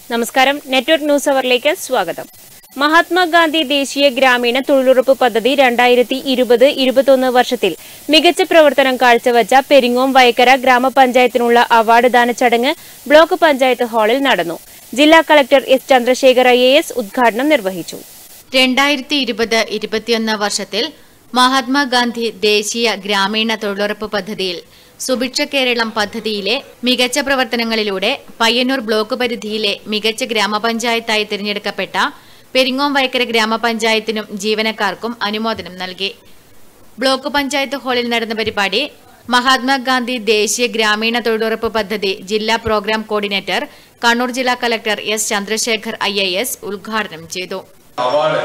നമസ്കാരം network news അവറിലേക്ക് സ്വാഗതം മഹാത്മാഗാന്ധി ദേശീയ ഗ്രാമീണ തൊഴിലുറപ്പ് പദ്ധതി രണ്ടായിരത്തി ഇരുപത് ഇരുപത്തൊന്ന് വർഷത്തിൽ മികച്ച പ്രവർത്തനം കാഴ്ചവച്ച പെരിങ്ങോം വയക്കര ഗ്രാമപഞ്ചായത്തിനുള്ള അവാർഡ് ദാന ചടങ്ങ് ബ്ലോക്ക് പഞ്ചായത്ത് ഹാളിൽ നടന്നു ജില്ലാ collector S Chandrasekhar I A S ഉദ്ഘാടനം നിർവഹിച്ചു രണ്ടായിരത്തി ഇരുപത് ഇരുപത്തിയൊന്ന് വർഷത്തിൽ മഹാത്മാഗാന്ധി ദേശീയ ഗ്രാമീണ തൊഴിലുറപ്പ് പദ്ധതിയിൽ സുഭിക്ഷ കേരളം പദ്ധതിയിലെ മികച്ച പ്രവർത്തനങ്ങളിലൂടെ പയ്യന്നൂർ ബ്ലോക്ക് പരിധിയിലെ മികച്ച ഗ്രാമപഞ്ചായത്തായി തിരഞ്ഞെടുക്കപ്പെട്ട പെരിങ്ങോം വയക്കര ഗ്രാമപഞ്ചായത്തിനും ജീവനക്കാർക്കും അനുമോദനം നൽകി ബ്ലോക്ക് പഞ്ചായത്ത് ഹാളിൽ നടന്ന പരിപാടി മഹാത്മാഗാന്ധി ദേശീയ ഗ്രാമീണ തൊഴിലുറപ്പ് പദ്ധതി ജില്ലാ പ്രോഗ്രാം കോർഡിനേറ്റർ കണ്ണൂർ ജില്ലാ കലക്ടർ എസ് ചന്ദ്രശേഖർ ഐ ഉദ്ഘാടനം ചെയ്തു അവാർഡ്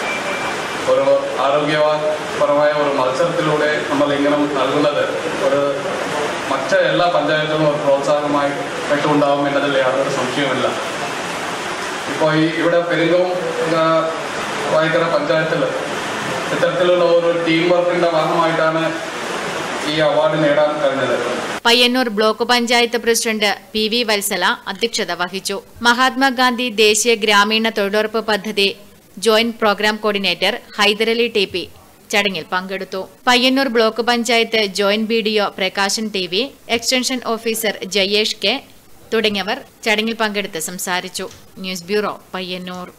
ഒരു ആരോഗ്യപരമായ ഒരു മത്സരത്തിലൂടെ നമ്മൾ ഇങ്ങനെ നൽകുന്നത് ഒരു മറ്റ് എല്ലാ പഞ്ചായത്തുകളും ഒരു പ്രോത്സാഹനമായി ഉണ്ടാവും എന്നതിൽ യാതൊരു സംശയവുമില്ല ഇപ്പോൾ ഈ ഇവിടെ പെരുങ്കവും വായക്കര പഞ്ചായത്തിൽ ഇത്തരത്തിലുള്ള ഒരു ടീം വർക്കിൻ്റെ ഭാഗമായിട്ടാണ് ഈ അവാർഡ് നേടാൻ കഴിഞ്ഞത് Payyanur block panchayat president P V Vatsala അധ്യക്ഷത വഹിച്ചു മഹാത്മാഗാന്ധി ദേശീയ ഗ്രാമീണ തൊഴിലുറപ്പ് പദ്ധതി joint programme coordinator Hyderali T P ചടങ്ങിൽ പങ്കെടുത്തു Payyanur block panchayat joint B DO Prakashan T V extension officer Jayesh K തുടങ്ങിയവർ ചടങ്ങിൽ പങ്കെടുത്ത് സംസാരിച്ചു news bureau Payyanur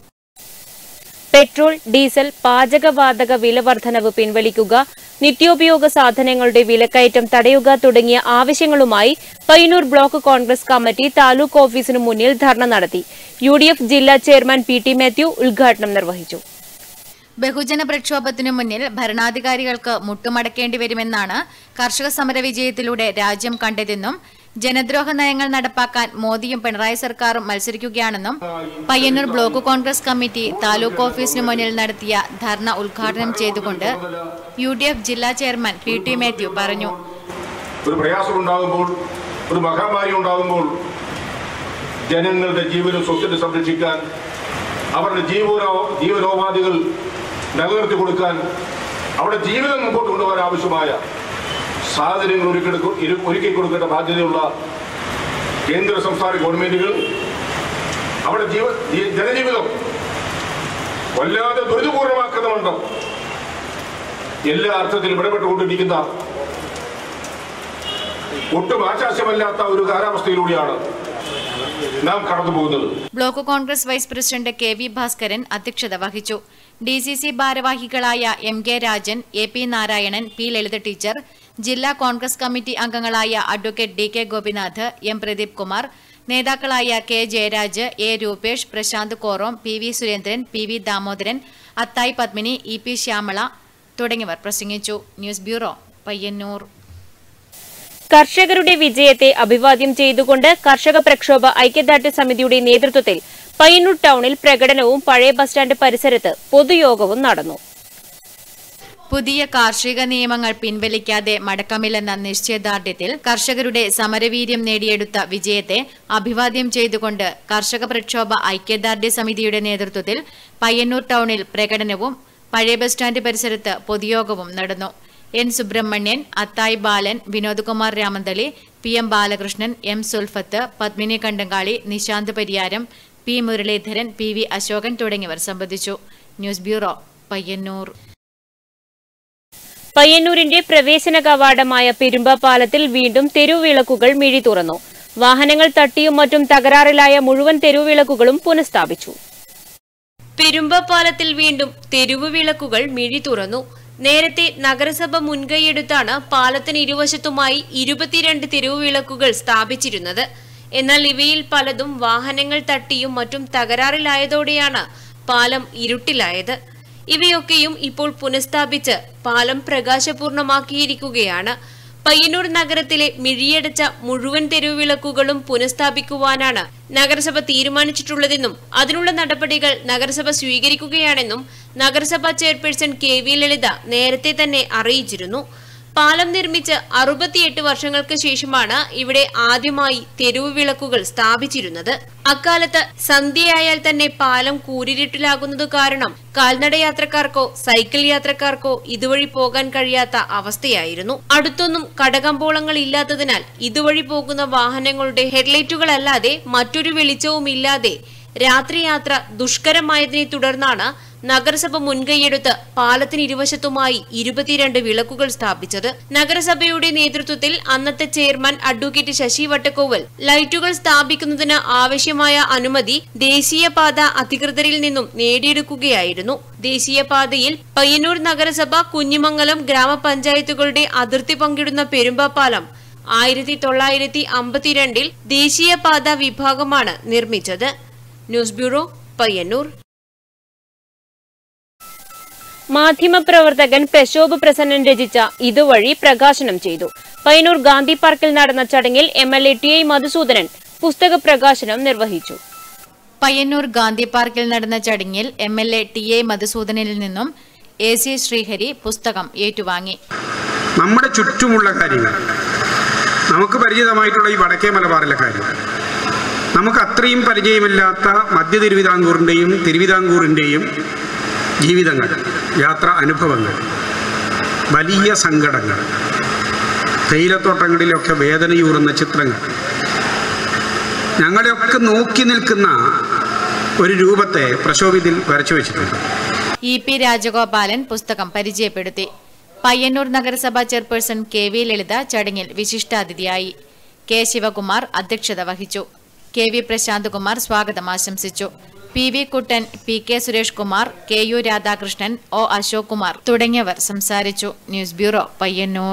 petrol diesel പാചകവാതക വില വർധനവ് പിൻവലിക്കുക നിത്യോപയോഗ സാധനങ്ങളുടെ വിലക്കയറ്റം തടയുക തുടങ്ങിയ ആവശ്യങ്ങളുമായി പയ്യന്നൂർ ബ്ലോക്ക് കോൺഗ്രസ് കമ്മിറ്റി താലൂക്ക് ഓഫീസിനു മുന്നിൽ ധർണ നടത്തി യു ജില്ലാ ചെയർമാൻ പി ടി മാത്യു ഉദ്ഘാടനം നിർവഹിച്ചു ബഹുജന പ്രക്ഷോഭത്തിനു മുന്നിൽ ഭരണാധികാരികൾക്ക് മുട്ടുമടക്കേണ്ടി വരുമെന്നാണ് കർഷക സമര വിജയത്തിലൂടെ രാജ്യം കണ്ടതെന്നും ജനദ്രോഹ നയങ്ങൾ നടപ്പാക്കാൻ മോദിയും പിണറായി സർക്കാരും മത്സരിക്കുകയാണെന്നും പയ്യന്നൂർ ബ്ലോക്ക് കോൺഗ്രസ് കമ്മിറ്റി താലൂക്ക് ഓഫീസിനു മുന്നിൽ നടത്തിയ ധർണ ഉദ്ഘാടനം ചെയ്തുകൊണ്ട് യു ജില്ലാ ചെയർമാൻ പി ടി മാത്യു പറഞ്ഞു ഒരു പ്രയാസം ഉണ്ടാകുമ്പോൾ ഒരു മഹാമാരി ഉണ്ടാകുമ്പോൾ ജനങ്ങളുടെ ജീവനും സ്വത്തിനും സംരക്ഷിക്കാൻ അവരുടെ ജീവനോ ജീവനോപാധികൾ നിലനിർത്തി കൊടുക്കാൻ അവരുടെ ജീവിതം മുമ്പോട്ട് കൊണ്ടുപോകാൻ ആവശ്യമായ സാഹചര്യങ്ങൾ ഒരുക്കിയെടുക്കും ഇരു- ഒരുക്കി കൊടുക്കേണ്ട ബാധ്യതയുള്ള കേന്ദ്ര സംസ്ഥാന ഗവൺമെന്റുകൾ അവരുടെ ജീവ ജീ- ജനജീവിതം വല്ലാതെ ദുരിതപൂർണമാക്കുന്നുണ്ട് എല്ലാ അർത്ഥത്തിലും ഇടപെട്ടുകൊണ്ടിരിക്കുന്ന ഒട്ടും ആശാസ്യമല്ലാത്ത ഒരു കാലാവസ്ഥയിലൂടെയാണ് നാം കടന്നു പോകുന്നത് block Congress vice president K V Bhaskaran അധ്യക്ഷത വഹിച്ചു ഡി സി സി ഭാരവാഹികളായ M K Rajan A P Narayanan P Lalitha teacher ജില്ലാ കോൺഗ്രസ് കമ്മിറ്റി അംഗങ്ങളായ advocate D K Gopinath M Pradeep Kumar നേതാക്കളായ K Jayaraj A Rupesh Prashanth Korom P V Surendran P V Damodaran Athayi Padmini E P Shyamala തുടങ്ങിയവർ പ്രസംഗിച്ചു ന്യൂസ് ബ്യൂറോ പയ്യന്നൂർ കർഷകരുടെ വിജയത്തെ അഭിവാദ്യം ചെയ്തുകൊണ്ട് കർഷക പ്രക്ഷോഭ ഐക്യദാർഢ്യ സമിതിയുടെ നേതൃത്വത്തിൽ പയ്യന്നൂർ ടൌണിൽ പ്രകടനവും പഴയ ബസ് സ്റ്റാൻഡ് പരിസരത്ത് പൊതുയോഗവും നടന്നു പുതിയ കാർഷിക നിയമങ്ങൾ പിൻവലിക്കാതെ മടക്കമില്ലെന്ന നിശ്ചയദാർഢ്യത്തിൽ കർഷകരുടെ സമരവീര്യം നേടിയെടുത്ത വിജയത്തെ അഭിവാദ്യം ചെയ്തുകൊണ്ട് കർഷക പ്രക്ഷോഭ ഐക്യദാർഢ്യ സമിതിയുടെ നേതൃത്വത്തിൽ പയ്യന്നൂർ ടൗണിൽ പ്രകടനവും പഴയ ബസ് സ്റ്റാൻഡ് പരിസരത്ത് പൊതുയോഗവും നടന്നു N Subramanian Athayi Balan Vinodkumar Ramanthali P M Balakrishnan M Sulfath Padmini Kandankali Nishanth Pariyaram P Muraleedharan P V Ashokan തുടങ്ങിയവർ സംബന്ധിച്ചു ന്യൂസ് ബ്യൂറോ പയ്യന്നൂർ പയ്യന്നൂരിന്റെ പ്രവേശന കവാടമായ പെരുമ്പ പാലത്തിൽ വീണ്ടും തെരുവിളക്കുകൾ മിഴി തുറന്നു വാഹനങ്ങൾ തട്ടിയും മറ്റും തകരാറിലായ മുഴുവൻ തെരുവിളക്കുകളും പുനഃസ്ഥാപിച്ചു പെരുമ്പ പാലത്തിൽ വീണ്ടും തെരുവ് വിളക്കുകൾ മിഴി തുറന്നു നേരത്തെ നഗരസഭ മുൻകൈയെടുത്താണ് പാലത്തിന് ഇരുവശത്തുമായി ഇരുപത്തിരണ്ട് തെരുവ് വിളക്കുകൾ സ്ഥാപിച്ചിരുന്നത് എന്നാൽ ഇവയിൽ പലതും വാഹനങ്ങൾ തട്ടിയും മറ്റും തകരാറിലായതോടെയാണ് പാലം ഇരുട്ടിലായത് ഇവയൊക്കെയും ഇപ്പോൾ പുനഃസ്ഥാപിച്ച് പാലം പ്രകാശപൂർണമാക്കിയിരിക്കുകയാണ് പയ്യന്നൂർ നഗരത്തിലെ മിഴിയടച്ച മുഴുവൻ തെരുവിളക്കുകളും പുനഃസ്ഥാപിക്കുവാനാണ് നഗരസഭ തീരുമാനിച്ചിട്ടുള്ളതെന്നും അതിനുള്ള നടപടികൾ നഗരസഭ സ്വീകരിക്കുകയാണെന്നും നഗരസഭാ ചെയർപേഴ്സൺ കെ വി ലളിത നേരത്തെ തന്നെ അറിയിച്ചിരുന്നു പാലം നിർമ്മിച്ച് അറുപത്തിയെട്ട് വർഷങ്ങൾക്ക് ശേഷമാണ് ഇവിടെ ആദ്യമായി തെരുവ് വിളക്കുകൾ സ്ഥാപിച്ചിരുന്നത് അക്കാലത്ത് സന്ധ്യയായാൽ തന്നെ പാലം കൂരിരുട്ടിലാകുന്നത് കാരണം കാൽനട യാത്രക്കാർക്കോ സൈക്കിൾ യാത്രക്കാർക്കോ ഇതുവഴി പോകാൻ കഴിയാത്ത അവസ്ഥയായിരുന്നു അടുത്തൊന്നും കടകമ്പോളങ്ങൾ ഇല്ലാത്തതിനാൽ ഇതുവഴി പോകുന്ന വാഹനങ്ങളുടെ ഹെഡ്ലൈറ്റുകളല്ലാതെ മറ്റൊരു വെളിച്ചവും ഇല്ലാതെ രാത്രിയാത്ര ദുഷ്കരമായതിനെ തുടർന്നാണ് നഗരസഭ മുൻകൈയെടുത്ത് പാലത്തിന് ഇരുവശത്തുമായി ഇരുപത്തിരണ്ട് വിളക്കുകൾ സ്ഥാപിച്ചത് നഗരസഭയുടെ നേതൃത്വത്തിൽ അന്നത്തെ ചെയർമാൻ അഡ്വക്കേറ്റ് ശശി വട്ടക്കോവൽ ലൈറ്റുകൾ സ്ഥാപിക്കുന്നതിന് ആവശ്യമായ അനുമതി ദേശീയപാത അധികൃതരിൽ നിന്നും നേടിയെടുക്കുകയായിരുന്നു ദേശീയപാതയിൽ പയ്യന്നൂർ നഗരസഭ കുഞ്ഞിമംഗലം ഗ്രാമപഞ്ചായത്തുകളുടെ അതിർത്തി പങ്കിടുന്ന പെരുമ്പാപ്പാലം ആയിരത്തി തൊള്ളായിരത്തി അമ്പത്തിരണ്ടിൽ ദേശീയപാത വിഭാഗമാണ് നിർമ്മിച്ചത് ന്യൂസ് ബ്യൂറോ പയ്യന്നൂർ മാധ്യമപ്രവർത്തകൻ പ്രശോഭ് പ്രസന്നൻ രചിച്ച ഇതുവഴി പ്രകാശനം ചെയ്തു പയ്യന്നൂർ ഗാന്ധി പാർക്കിൽ നടന്ന ചടങ്ങിൽ M L A T I Madhusoodanan പുസ്തക പ്രകാശനം നിർവഹിച്ചു പയ്യന്നൂർ ഗാന്ധി പാർക്കിൽ നടന്ന ചടങ്ങിൽ M L A T A മധുസൂദനിൽ നിന്നും എ സി ശ്രീഹരി പുസ്തകം ഏറ്റുവാങ്ങി നമ്മുടെ ചുറ്റുമുള്ള കാര്യങ്ങൾ നമുക്ക് പരിചിതമായിട്ടുള്ള ഈ വടക്കേ മലബാറിലെ കാര്യങ്ങൾ നമുക്ക് അത്രയും പരിചയമില്ലാത്ത മധ്യ തിരുവിതാംകൂറിൻ്റെയും തിരുവിതാംകൂറിൻ്റെയും ജീവിതങ്ങൾ യാത്ര അനുഭവങ്ങൾ വലിയ സങ്കടങ്ങൾ തേയിലത്തോട്ടങ്ങളിലൊക്കെ വേദനയൂറുന്ന ചിത്രങ്ങൾ ഞങ്ങളെയൊക്കെ നോക്കി നിൽക്കുന്ന ഒരു രൂപത്തെ പ്രശോഭിതിൽ വരച്ചു വെച്ചിട്ടുണ്ട് ഇ പി രാജഗോപാലൻ പുസ്തകം പരിചയപ്പെടുത്തി പയ്യന്നൂർ നഗരസഭാ ചെയർപേഴ്സൺ കെ വി ലളിത ചടങ്ങിൽ വിശിഷ്ടാതിഥിയായി കെ ശിവകുമാർ അധ്യക്ഷത വഹിച്ചു കെ വി പ്രശാന്ത് കുമാർ സ്വാഗതം ആശംസിച്ചു P V Kuttan P K Suresh Kumar K U Radhakrishnan O Ashok Kumar തുടങ്ങിയവർ സംസാരിച്ചു ന്യൂസ് ബ്യൂറോ പയ്യന്നൂർ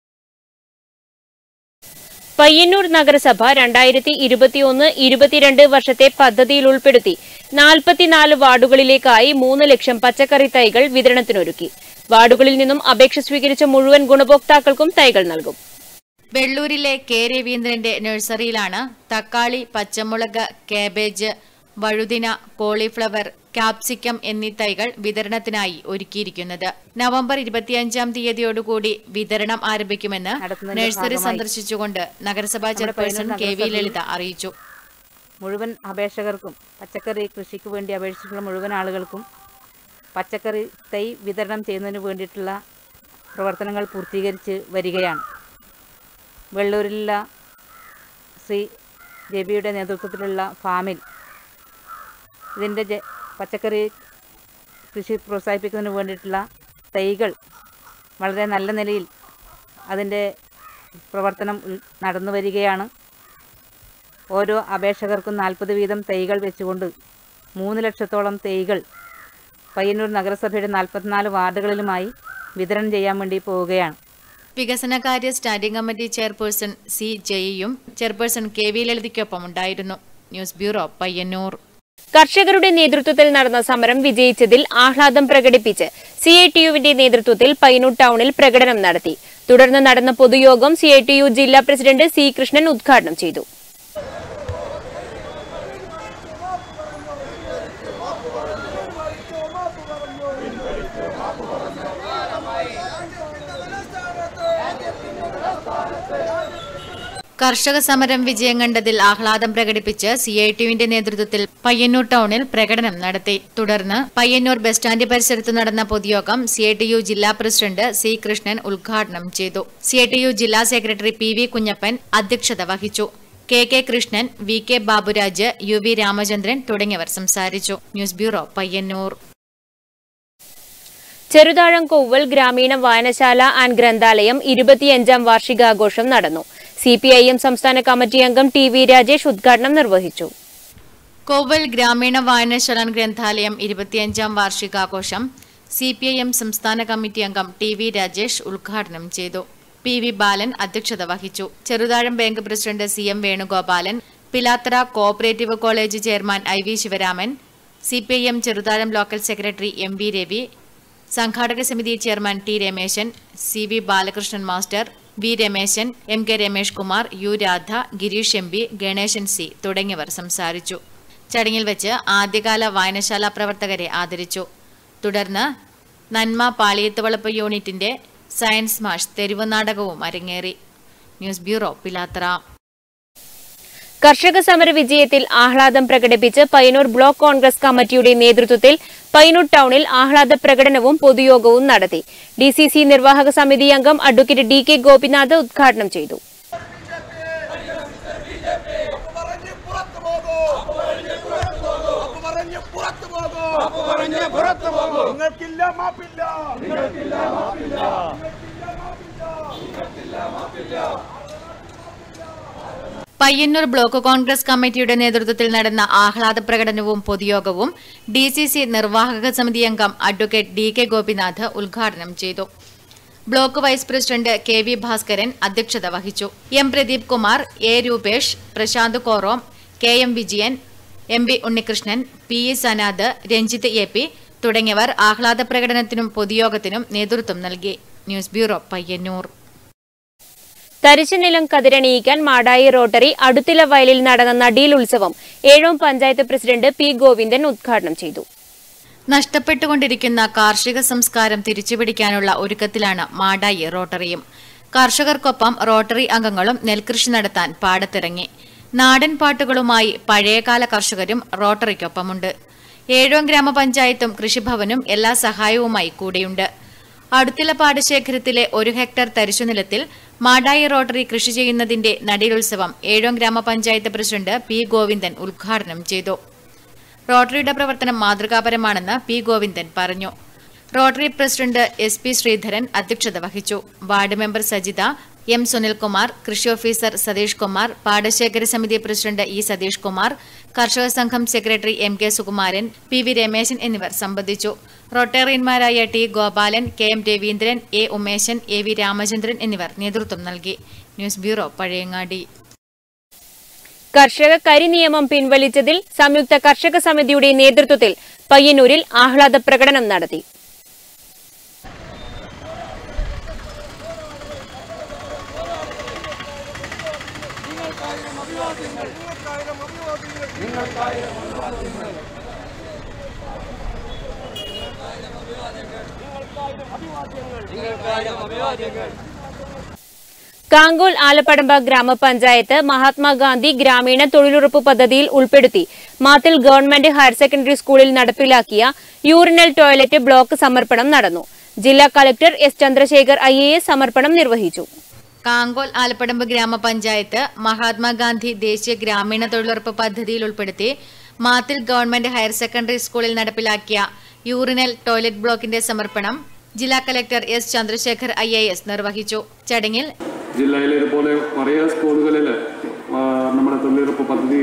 പയ്യന്നൂർ നഗരസഭ രണ്ടായിരത്തി ഇരുപത്തിയൊന്ന് ഇരുപത്തിരണ്ട് വർഷത്തെ പദ്ധതിയിൽ ഉൾപ്പെടുത്തി നാൽപ്പത്തിനാല് വാർഡുകളിലേക്കായി മൂന്ന് ലക്ഷം പച്ചക്കറി തൈകൾ വിതരണത്തിനൊരുക്കി വാർഡുകളിൽ നിന്നും അപേക്ഷ സ്വീകരിച്ച മുഴുവൻ ഗുണഭോക്താക്കൾക്കും തൈകൾ നൽകും വെള്ളൂരിലെ കെ രവീന്ദ്രന്റെ നഴ്സറിയിലാണ് തക്കാളി പച്ചമുളക് കാബേജ് വഴുതിന കോളിഫ്ലവർ കാപ്സിക്കം എന്നീ തൈകൾ വിതരണത്തിനായി ഒരുക്കിയിരിക്കുന്നത് നവംബർ ഇരുപത്തിയഞ്ചാം തീയതിയോടുകൂടി വിതരണം ആരംഭിക്കുമെന്ന് നഴ്സറി സന്ദർശിച്ചുകൊണ്ട് നഗരസഭാ ചെയർപേഴ്സൺ കെ വി ലളിത അറിയിച്ചു മുഴുവൻ അപേക്ഷകർക്കും പച്ചക്കറി കൃഷിക്ക് വേണ്ടി അപേക്ഷിച്ചിട്ടുള്ള മുഴുവൻ ആളുകൾക്കും പച്ചക്കറി തൈ വിതരണം ചെയ്യുന്നതിന് വേണ്ടിയിട്ടുള്ള പ്രവർത്തനങ്ങൾ പൂർത്തീകരിച്ച് വരികയാണ് വെള്ളൂരിലുള്ള ശ്രീ രവിയുടെ നേതൃത്വത്തിലുള്ള ഫാമിൽ ഇതിൻ്റെ ജ- പച്ചക്കറി കൃഷി പ്രോത്സാഹിപ്പിക്കുന്നതിന് വേണ്ടിയിട്ടുള്ള തൈകൾ വളരെ നല്ല നിലയിൽ അതിൻ്റെ പ്രവർത്തനം ഉൾ- നടന്നു വരികയാണ് ഓരോ അപേക്ഷകർക്കും നാൽപ്പത് വീതം തൈകൾ വെച്ചുകൊണ്ട് മൂന്ന് ലക്ഷത്തോളം തൈകൾ പയ്യന്നൂർ നഗരസഭയുടെ നാൽപ്പത്തിനാല് വാർഡുകളിലുമായി വിതരണം ചെയ്യാൻ വേണ്ടി പോവുകയാണ് വികസനകാര്യ സ്റ്റാൻഡിംഗ് കമ്മിറ്റി ചെയർപേഴ്സൺ സി ജയയും ചെയർപേഴ്സൺ കെ വി ലളിതയ്ക്കൊപ്പം ഉണ്ടായിരുന്നു ന്യൂസ് ബ്യൂറോ പയ്യന്നൂർ കർഷകരുടെ നേതൃത്വത്തിൽ നടന്ന സമരം വിജയിച്ചതിൽ ആഹ്ലാദം പ്രകടിപ്പിച്ച് സി ഐ ടി യുവിന്റെ നേതൃത്വത്തിൽ പയ്യന്നൂർ ടൗണിൽ പ്രകടനം നടത്തി തുടർന്ന് നടന്ന പൊതുയോഗം സി ഐ ടി യു ജില്ലാ പ്രസിഡന്റ് സി കൃഷ്ണൻ ഉദ്ഘാടനം ചെയ്തു കർഷക സമരം വിജയം കണ്ടതിൽ ആഹ്ലാദം പ്രകടിപ്പിച്ച് സി ഐ ടിയുവിന്റെ നേതൃത്വത്തിൽ പയ്യന്നൂർ ടൗണിൽ പ്രകടനം നടത്തി തുടർന്ന് പയ്യന്നൂർ ബസ് സ്റ്റാൻഡ് പരിസരത്ത് നടന്ന പൊതുയോഗം സി ഐ ടി യു ജില്ലാ പ്രസിഡന്റ് സി കൃഷ്ണൻ ഉദ്ഘാടനം ചെയ്തു സി ഐ ടി യു ജില്ലാ സെക്രട്ടറി പി വി കുഞ്ഞപ്പൻ അധ്യക്ഷത വഹിച്ചു K K Krishnan V K Baburaj U V Ramachandran തുടങ്ങിയവർ സംസാരിച്ചു ന്യൂസ് ബ്യൂറോ പയ്യന്നൂർ ചെറുതാഴം കൊവ്വൽ ഗ്രാമീണ വായനശാല ആൻഡ് ഗ്രന്ഥാലയം ഇരുപത്തിയഞ്ചാം വാർഷികാഘോഷം നടന്നു സി പി ഐ എം സംസ്ഥാന കമ്മിറ്റി അംഗം ടി വി രാജേഷ് ഉദ്ഘാടനം നിർവഹിച്ചു കോവൽ ഗ്രാമീണ വായനശാല ഗ്രന്ഥാലയം ഇരുപത്തിയഞ്ചാം വാർഷികാഘോഷം സി പി ഐ എം സംസ്ഥാന കമ്മിറ്റി അംഗം ടി വി രാജേഷ് ഉദ്ഘാടനം ചെയ്തു പി വി ബാലൻ അധ്യക്ഷത വഹിച്ചു Cheruthazham bank president C M Venugopalan Pilathara cooperative college chairman I V Sivaraman C P I M Cheruthazham local secretary M V Ravi സംഘാടക സമിതി chairman T Rameshan C V Balakrishnan master V Rameshan M K Ramesh Kumar U Radha Girish M P Ganeshan C തുടങ്ങിയവർ സംസാരിച്ചു ചടങ്ങിൽ വെച്ച് ആദ്യകാല വായനശാല പ്രവർത്തകരെ ആദരിച്ചു തുടർന്ന് നന്മ പാളിയത്തുവളപ്പ് യൂണിറ്റിന്റെ സയൻസ് മാഷ് തെരുവ് നാടകവും അരങ്ങേറി ന്യൂസ് ബ്യൂറോ പിലാത്തറ കർഷക സമര വിജയത്തിൽ ആഹ്ലാദം പ്രകടിപ്പിച്ച് പയ്യന്നൂർ ബ്ലോക്ക് കോൺഗ്രസ് കമ്മിറ്റിയുടെ നേതൃത്വത്തിൽ പയ്യന്നൂർ ടൌണിൽ ആഹ്ലാദ പ്രകടനവും പൊതുയോഗവും നടത്തി ഡിസിസി നിർവാഹക സമിതി അംഗം അഡ്വക്കേറ്റ് ഡി കെ ഗോപിനാഥ് ഉദ്ഘാടനം ചെയ്തു പറഞ്ഞ് പുറത്തു പോകൂ പറഞ്ഞ് പുറത്തു പോകൂ നിങ്ങൾക്കില്ല മാപ്പില്ല പയ്യന്നൂർ ബ്ലോക്ക് കോൺഗ്രസ് കമ്മിറ്റിയുടെ നേതൃത്വത്തിൽ നടന്ന ആഹ്ലാദ പ്രകടനവും പൊതുയോഗവും ഡി സി സി നിർവാഹക സമിതി അംഗം അഡ്വക്കേറ്റ് ഡി കെ ഗോപിനാഥ് ഉദ്ഘാടനം ചെയ്തു block vice president K V Bhaskaran അധ്യക്ഷത വഹിച്ചു M Pradeep Kumar A Rupesh Prashanth Korom K M Vijayan M V Unnikrishnan P E Sanad Ranjith A P തുടങ്ങിയവർ ആഹ്ലാദ പ്രകടനത്തിനും പൊതുയോഗത്തിനും നേതൃത്വം നൽകി ന്യൂസ് ബ്യൂറോ പയ്യന്നൂർ തരിശുനിലം കതിരണിയിക്കാൻ മാടായി റോട്ടറി അടുത്തില വയലിൽ നടന്ന നടീൽ ഉത്സവം ഏഴോം പഞ്ചായത്ത് പ്രസിഡന്റ് പി ഗോവിന്ദൻ ഉദ്ഘാടനം ചെയ്തു നഷ്ടപ്പെട്ടുകൊണ്ടിരിക്കുന്ന കാർഷിക സംസ്കാരം തിരിച്ചുപിടിക്കാനുള്ള ഒരുക്കത്തിലാണ് മാടായി റോട്ടറിയും കർഷകർക്കൊപ്പം റോട്ടറി അംഗങ്ങളും നെൽകൃഷി നടത്താൻ പാടത്തിറങ്ങി നാടൻ പാട്ടുകളുമായി പഴയകാല കർഷകരും റോട്ടറിക്കൊപ്പമുണ്ട് ഏഴോം ഗ്രാമപഞ്ചായത്തും കൃഷിഭവനും എല്ലാ സഹായവുമായി കൂടെയുണ്ട് അടുത്തില പാടശേഖരത്തിലെ ഒരു ഹെക്ടർ തരിശുനിലത്തിൽ മാടായി റോട്ടറി കൃഷി ചെയ്യുന്നതിന്റെ നടീലുത്സവം ഏഴോം ഗ്രാമപഞ്ചായത്ത് പ്രസിഡന്റ് പി ഗോവിന്ദൻ ഉദ്ഘാടനം ചെയ്തു റോട്ടറിയുടെ പ്രവർത്തനം മാതൃകാപരമാണെന്ന് പി ഗോവിന്ദൻ പറഞ്ഞു Rotary president S P Sreedharan അധ്യക്ഷത വഹിച്ചു ward member Sajitha M Sunilkumar കൃഷി ഓഫീസർ സതീഷ് കുമാർ പാടശേഖര സമിതി പ്രസിഡന്റ് ഇ സതീഷ് കുമാർ കർഷക സംഘം secretary M K Sukumaran P V Rameshan എന്നിവർ സംബന്ധിച്ചു റോട്ടേറിയന്മാരായ T Gopalan K M Raveendran A Umeshan A V Ramachandran എന്നിവർ നേതൃത്വം നൽകി ന്യൂസ് ബ്യൂറോ പഴയങ്ങാടി കർഷക കരി നിയമം പിൻവലിച്ചതിൽ സംയുക്ത കർഷക സമിതിയുടെ നേതൃത്വത്തിൽ പയ്യന്നൂരിൽ ആഹ്ലാദ പ്രകടനം നടത്തി കാങ്കോൽ ആലപ്പടമ്പ ഗ്രാമപഞ്ചായത്ത് മഹാത്മാഗാന്ധി ഗ്രാമീണ തൊഴിലുറപ്പ് പദ്ധതിയിൽ ഉൾപ്പെടുത്തി മാത്തിൽ ഗവൺമെന്റ് ഹയർ സെക്കൻഡറി സ്കൂളിൽ നടപ്പിലാക്കിയ യൂറിനൽ ടോയ്ലറ്റ് ബ്ലോക്ക് സമർപ്പണം നടന്നു ജില്ലാ കളക്ടർ എസ് ചന്ദ്രശേഖർ ഐ സമർപ്പണം നിർവഹിച്ചു കാങ്കോൽ ആലപ്പടമ്പ് ഗ്രാമപഞ്ചായത്ത് മഹാത്മാഗാന്ധി ദേശീയ ഗ്രാമീണ തൊഴിലുറപ്പ് പദ്ധതിയിൽ ഉൾപ്പെടുത്തി മാത്തിൽ ഗവൺമെന്റ് ഹയർ സെക്കൻഡറി സ്കൂളിൽ നടപ്പിലാക്കിയ യൂറിനൽ ടോയ്ലറ്റ് ബ്ലോക്കിന്റെ സമർപ്പണം ജില്ലാ കലക്ടർ എസ് ചന്ദ്രശേഖർ ഐ നിർവഹിച്ചു ചടങ്ങിൽ ജില്ലയിൽ ഇതുപോലെ കുറേ സ്കൂളുകളിൽ നമ്മുടെ തൊഴിലുറപ്പ് പദ്ധതി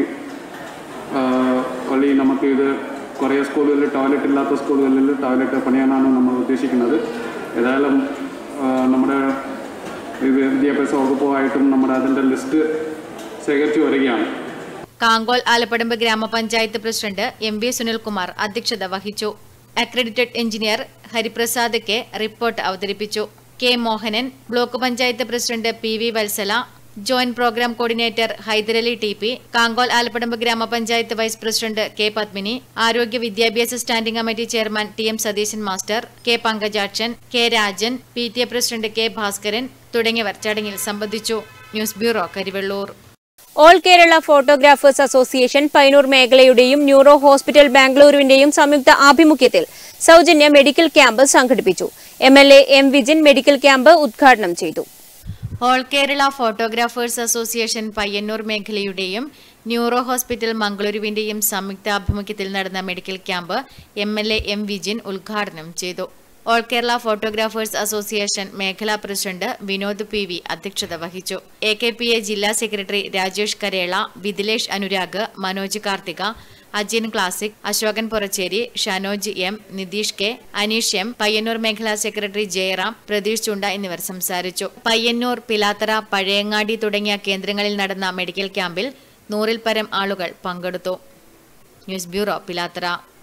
ആ, വഴി നമുക്ക് ഇത് കുറേ സ്കൂളുകളിൽ ടോയ്ലറ്റ് ഇല്ലാത്ത സ്കൂളുകളിൽ ടോയ്ലറ്റ് പണിയാനാണ് നമ്മൾ ഉദ്ദേശിക്കുന്നത് ഏതായാലും ആ, നമ്മുടെ ഇത് വിദ്യാഭ്യാസ വകുപ്പുമായിട്ടും നമ്മുടെ അതിൻ്റെ ലിസ്റ്റ് ശേഖരിച്ചു വരികയാണ് കാങ്കോൽ ആലപ്പടമ്പ് ഗ്രാമപഞ്ചായത്ത് പ്രസിഡന്റ് എം വി സുനിൽകുമാർ അധ്യക്ഷത വഹിച്ചു accredited engineer Hariprasad K report അവതരിപ്പിച്ചു K Mohanan block panchayat president P V Vatsala joint programme coordinator Hyderali T P Kankol Alappadamba ഗ്രാമപഞ്ചായത്ത് വൈസ് പ്രസിഡന്റ് കെ പത്മിനി ആരോഗ്യ വിദ്യാഭ്യാസ standing committee chairman T M Satheesan master K Pankajakshan K Rajan P T A president K Bhaskaran തുടങ്ങിയവർ ചടങ്ങിൽ സംബന്ധിച്ചു news bureau Karivellur All Kerala Photographers Association Painur മേഖലയുടെയും Neuro Hospital ബാംഗ്ലൂരുവിന്റെയും സംയുക്ത ആഭിമുഖ്യത്തിൽ സൗജന്യ മെഡിക്കൽ ക്യാമ്പ് സംഘടിപ്പിച്ചു M L A M Vijin medical camp ഉദ്ഘാടനം ചെയ്തു All Kerala Photographers Association Payyanur മേഖലയുടെയും ന്യൂറോ ഹോസ്പിറ്റൽ മംഗളൂരുവിന്റെയും സംയുക്ത ആഭിമുഖ്യത്തിൽ നടന്ന medical camp M L A M Vijin ഉദ്ഘാടനം ചെയ്തു ഓൾ കേരള ഫോട്ടോഗ്രാഫേഴ്സ് അസോസിയേഷൻ മേഖലാ പ്രസിഡന്റ് വിനോദ് പി വി അധ്യക്ഷത വഹിച്ചു എ കെ പി എ ജില്ലാ secretary Rajesh Karela Vidilesh Anurag Manoj Karthika Ajin Classic Ashokan Puracheri Shanoj M Nitheesh K Aneesh M Payyanur മേഖലാ സെക്രട്ടറി ജയറാം പ്രതീഷ് ചുണ്ട എന്നിവർ സംസാരിച്ചു പയ്യന്നൂർ പിലാത്തറ പഴയങ്ങാടി തുടങ്ങിയ കേന്ദ്രങ്ങളിൽ നടന്ന മെഡിക്കൽ ക്യാമ്പിൽ നൂറിൽ പരം ആളുകൾ പങ്കെടുത്തു news bureau Pilathara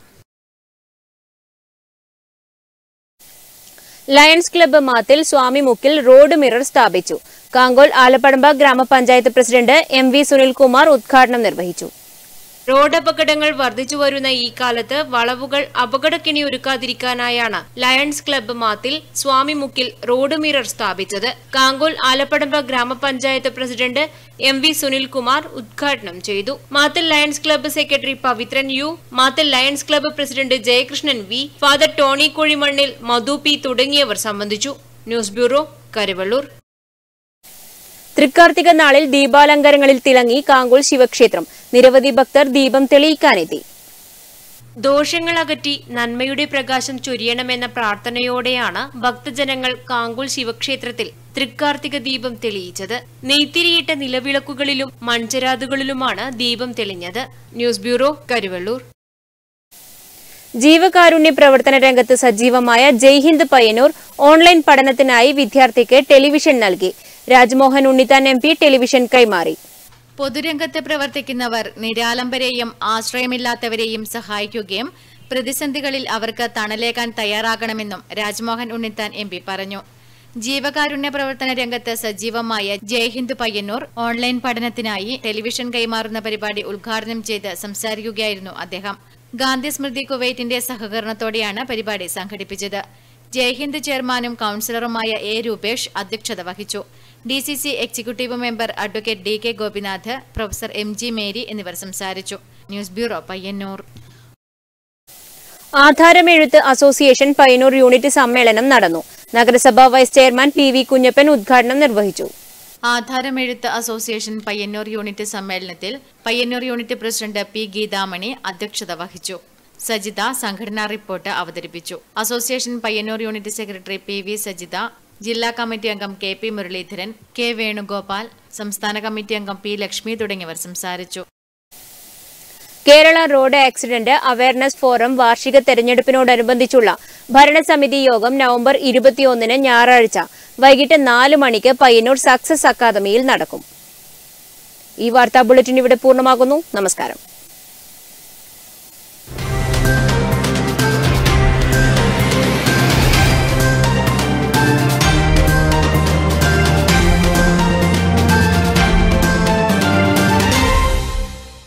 Lions Club Mathil സ്വാമി മുക്കിൽ റോഡ് മിറർ സ്ഥാപിച്ചു കാങ്കോൽ ആലപ്പടമ്പ ഗ്രാമപഞ്ചായത്ത് പ്രസിഡന്റ് എം വി സുനിൽകുമാർ ഉദ്ഘാടനം നിർവഹിച്ചു റോഡ് അപകടങ്ങൾ വർദ്ധിച്ചു വരുന്ന ഈ കാലത്ത് വളവുകൾ അപകടക്കിണി ഒരുക്കാതിരിക്കാനായാണ് ലയൺസ് ക്ലബ്ബ് മാത്തിൽ സ്വാമിമുക്കിൽ റോഡ് മിറർ സ്ഥാപിച്ചത് കാങ്കോൽ ആലപ്പടമ്പ ഗ്രാമപഞ്ചായത്ത് പ്രസിഡന്റ് എം വി സുനിൽകുമാർ ഉദ്ഘാടനം ചെയ്തു Mathil Lions Club secretary Pavithran U Mathil Lions Club president Jayakrishnan V father Tony Kozhimannil Madhu P തുടങ്ങിയവർ സംബന്ധിച്ചു ന്യൂസ് ബ്യൂറോ കരുവള്ളൂർ തൃക്കാർത്തിക നാളിൽ ദീപാലങ്കാരങ്ങളിൽ തിളങ്ങി കാങ്കോൾ ശിവക്ഷേത്രം നിരവധി ഭക്തർ ദീപം തെളിയിക്കാനെത്തി ദോഷങ്ങൾ അകറ്റി നന്മയുടെ പ്രകാശം ചൊരിയണമെന്ന പ്രാർത്ഥനയോടെയാണ് ഭക്തജനങ്ങൾ കാങ്കുൾ ശിവക്ഷേത്രത്തിൽ തൃക്കാർത്തിക ദീപം തെളിയിച്ചത് നെയ്ത്തിരിയിട്ട നിലവിളക്കുകളിലും മൺചരാതുകളിലുമാണ് ദീപം തെളിഞ്ഞത് ന്യൂസ് ബ്യൂറോ കരുവള്ളൂർ ജീവകാരുണ്യ പ്രവർത്തന രംഗത്ത് സജീവമായ ജയ്ഹിന്ദ് പയ്യന്നൂർ ഓൺലൈൻ പഠനത്തിനായി വിദ്യാർത്ഥിക്ക് ടെലിവിഷൻ നൽകി Rajmohan Unnithan M P television കൈമാറി പൊതുരംഗത്ത് പ്രവർത്തിക്കുന്നവർ നിരാലംബരെയും ആശ്രയമില്ലാത്തവരെയും സഹായിക്കുകയും പ്രതിസന്ധികളിൽ അവർക്ക് തണലേകാൻ തയ്യാറാകണമെന്നും രാജ്മോഹൻ ഉണ്ണിത്താൻ എം പി പറഞ്ഞു ജീവകാരുണ്യ പ്രവർത്തന രംഗത്ത് സജീവമായ ജയ്ഹിന്ദ് പയ്യന്നൂർ ഓൺലൈൻ പഠനത്തിനായി ടെലിവിഷൻ കൈമാറുന്ന പരിപാടി ഉദ്ഘാടനം ചെയ്ത് സംസാരിക്കുകയായിരുന്നു അദ്ദേഹം ഗാന്ധി സ്മൃതി കുവൈറ്റിന്റെ സഹകരണത്തോടെയാണ് പരിപാടി സംഘടിപ്പിച്ചത് ജയ്ഹിന്ദ് ചെയർമാനും കൌൺസിലറുമായ എ രൂപേഷ് അധ്യക്ഷത വഹിച്ചു D C C executive member advocate D K Gopinath professor M G Mary എന്നിവർ സംസാരിച്ചു ന്യൂസ് ബ്യൂറോ പയ്യന്നൂർ ആധാരമെഴുത്ത് അസോസിയേഷൻ പയ്യന്നൂർ യൂണിറ്റ് സമ്മേളനം നടന്നു നഗരസഭാ vice chairman P V Kunhappan ഉദ്ഘാടനം നിർവഹിച്ചു ആധാരമെഴുത്ത് അസോസിയേഷൻ പയ്യന്നൂർ യൂണിറ്റ് സമ്മേളനത്തിൽ Payyanur unit president P Geethamani അധ്യക്ഷത വഹിച്ചു സജിത സംഘടനാ റിപ്പോർട്ട് അവതരിപ്പിച്ചു association Payyanur unit secretary P V Sajitha ജില്ലാ കമ്മിറ്റി അംഗം K P Muraleedharan K Venugopal സംസ്ഥാന കമ്മിറ്റി അംഗം പി ലക്ഷ്മി തുടങ്ങിയവർ സംസാരിച്ചു Kerala road accident awareness forum വാർഷിക തെരഞ്ഞെടുപ്പിനോടനുബന്ധിച്ചുള്ള ഭരണസമിതി യോഗം നവംബർ ഇരുപത്തിയൊന്നിന് ഞായറാഴ്ച വൈകിട്ട് നാല് മണിക്ക് പയ്യന്നൂർ സക്സസ് അക്കാദമിയിൽ നടക്കും ഈ വാർത്താ ബുള്ളറ്റിൻ ഇവിടെ പൂർണ്ണമാകുന്നു നമസ്കാരം